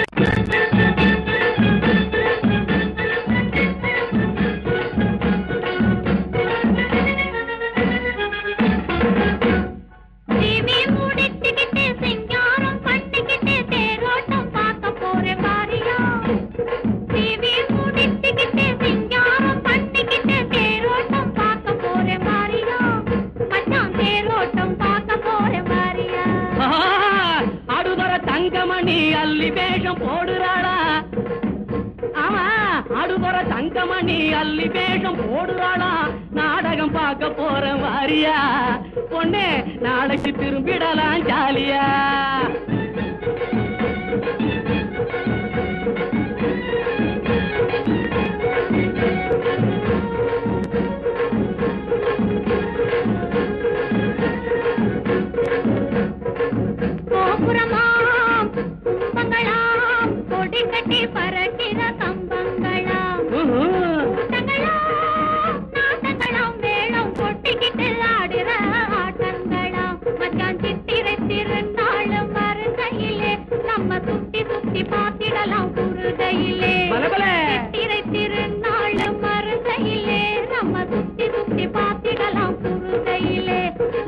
TV முடிச்சுக்கிட்டு சிங்காரம் பண்ணிக்கிட்டு தேரோட்டம் பார்க்க போறேன் பாரியா டிவி முடிச்சுக்கிட்டு சிங்காரம் பண்ணிக்கிட்டு தேரோட்டம் பார்க்க போறேன் பாரியா மச்சான் தேரோட்டம் பார்க்க போறேன் பாரியா அடுவர தங்கமணி அள்ளி வேஷம் போடுறாளா ஆமா அடுவர தங்கமணி அள்ளி வேஷம் போடுறாளா நாடகம் பார்க்க போற வாரியா பொண்ணே நாளைக்கு திரும்பிடலாம் ஜாலியா கோபுரமாம் கும்பங்களாம் கொடி கட்டி பறக்கிற கம்பங்களாம் ம்ஹும். கூட்டங்களாம் நாட்டங்களாம் வேளம் கொட்டிக்கிட்டு ஆடுற ஆட்டங்களாம் மச்சான் சித்திரை திருநாளும் வருகையிலே நம்ம சுத்தி சுத்தி பார்த்திடலாம் குருகையிலே பலபல. சித்திரை திருநாளும் வருகையிலே நம்ம சுத்தி சுத்தி பார்த்திடலாம் குருகையிலே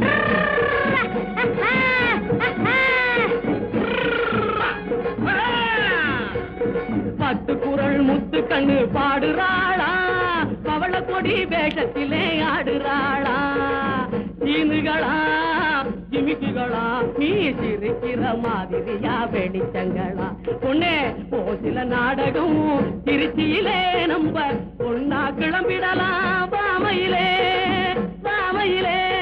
பத்து குரல் முத்து கண்ணு பாடுறாளா பவள கொடி வேஷத்திலே ஆடுறாளா சீனுகளா ஜிமிக்குகளா நீ சிரிக்கிற மாதிரியா வெளிச்சங்களா பொண்ணே ஓ சில நாடகம் திருச்சியிலே நம்ப பொண்ணா கிளம்பிடலாம் பாமையிலே பாமையிலே